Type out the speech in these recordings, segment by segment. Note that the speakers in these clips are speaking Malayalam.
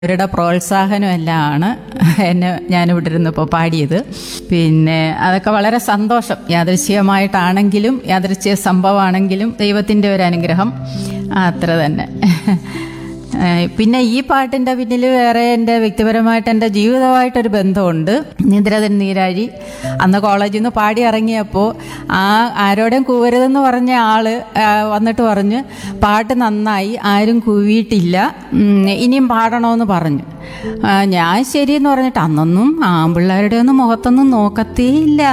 അവരുടെ പ്രോത്സാഹനം എല്ലാം ആണ് എന്നെ ഞാനിവിടെ ഇരുന്നപ്പോൾ പാടിയത് പിന്നെ അതൊക്കെ വളരെ സന്തോഷം യാദൃശ്ചികമായിട്ടാണെങ്കിലും യാദൃശ്ചിക സംഭവമാണെങ്കിലും ദൈവത്തിൻ്റെ ഒരു അനുഗ്രഹം അത്ര തന്നെ ഏഹ് പിന്നെ ഈ പാട്ടിൻ്റെ പിന്നിൽ വേറെ എൻ്റെ വ്യക്തിപരമായിട്ട് എൻ്റെ ജീവിതമായിട്ടൊരു ബന്ധമുണ്ട് നിദ്രതൻ നീരാഴി അന്ന് കോളേജിൽ നിന്ന് പാടി ഇറങ്ങിയപ്പോൾ ആ ആരോടും കൂവരുതെന്ന് പറഞ്ഞ ആള് ആ, വന്നിട്ട് പറഞ്ഞ് പാട്ട് നന്നായി ആരും കൂവിയിട്ടില്ല ഉം, ഇനിയും പാടണമെന്ന് പറഞ്ഞു ആ, ഞാൻ ശരിയെന്ന് പറഞ്ഞിട്ട് അന്നൊന്നും ആമ്പിള്ളേരുടെ ഒന്നും മുഖത്തൊന്നും നോക്കത്തേയില്ല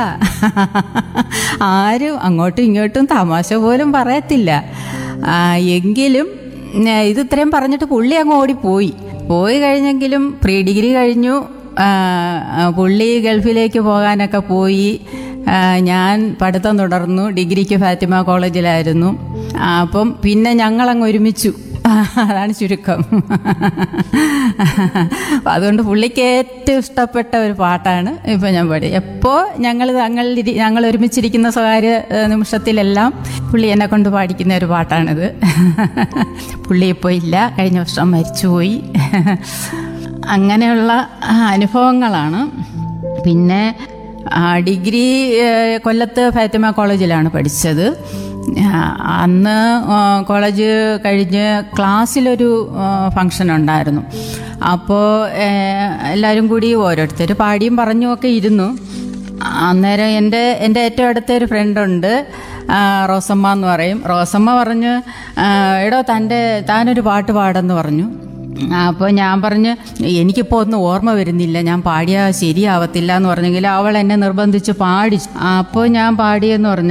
ആരും അങ്ങോട്ടും ഇങ്ങോട്ടും തമാശ പോലും പറയത്തില്ല ആ, എങ്കിലും ഉം, ഇത് ഇത്രയും പറഞ്ഞിട്ട് പുള്ളി അങ്ങ് ഓടിപ്പോയി പോയി കഴിഞ്ഞെങ്കിലും പ്രീ ഡിഗ്രി കഴിഞ്ഞു ആ, ആ, പുള്ളി ഗൾഫിലേക്ക് പോകാനൊക്കെ പോയി ആ, ഞാൻ പഠിത്തം തുടർന്നു ഡിഗ്രിക്ക് ഫാത്തിമ കോളേജിലായിരുന്നു ആ, അപ്പം പിന്നെ ഞങ്ങളങ്ങ് ഒരുമിച്ചു അതാണ് ചുരുക്കം അപ്പം അതുകൊണ്ട് പുള്ളിക്ക് ഏറ്റവും ഇഷ്ടപ്പെട്ട ഒരു പാട്ടാണ് ഇപ്പം ഞാൻ പാടി എപ്പോൾ ഞങ്ങൾ തങ്ങൾ ഞങ്ങൾ ഒരുമിച്ചിരിക്കുന്ന സ്വകാര്യ ഏഹ്, നിമിഷത്തിലെല്ലാം പുള്ളി എന്നെ കൊണ്ട് പാടിക്കുന്ന ഒരു പാട്ടാണിത് പുള്ളി ഇപ്പോൾ ഇല്ല കഴിഞ്ഞ വർഷം മരിച്ചുപോയി അങ്ങനെയുള്ള ആ, അനുഭവങ്ങളാണ് പിന്നെ ആ, ഡിഗ്രി ഏഹ്, കൊല്ലത്ത് ഫാത്തിമ കോളേജിലാണ് പഠിച്ചത് ആ, അന്ന് ആ, കോളേജ് കഴിഞ്ഞ് ക്ലാസ്സിലൊരു ഫങ്ഷൻ ഉണ്ടായിരുന്നു അപ്പോൾ എല്ലാവരും കൂടി ഓരോരുത്തർ പാടിയും പറഞ്ഞും ഒക്കെ ഇരുന്നു അന്നേരം എൻ്റെ എൻ്റെ ഏറ്റവും അടുത്ത ഒരു ഫ്രണ്ടുണ്ട് ആ, റോസമ്മ എന്ന് പറയും റോസമ്മ പറഞ്ഞ് ആ, എടോ തൻ്റെ താനൊരു പാട്ട് പാടെന്ന് പറഞ്ഞു അപ്പോൾ ഞാൻ പറഞ്ഞ് എനിക്കിപ്പോൾ ഒന്നും ഓർമ്മ വരുന്നില്ല ഞാൻ പാടിയാൽ ശരിയാവത്തില്ല എന്ന് പറഞ്ഞെങ്കിൽ അവൾ എന്നെ നിർബന്ധിച്ച് പാടി അപ്പോൾ ഞാൻ പാടിയെന്ന് പറഞ്ഞു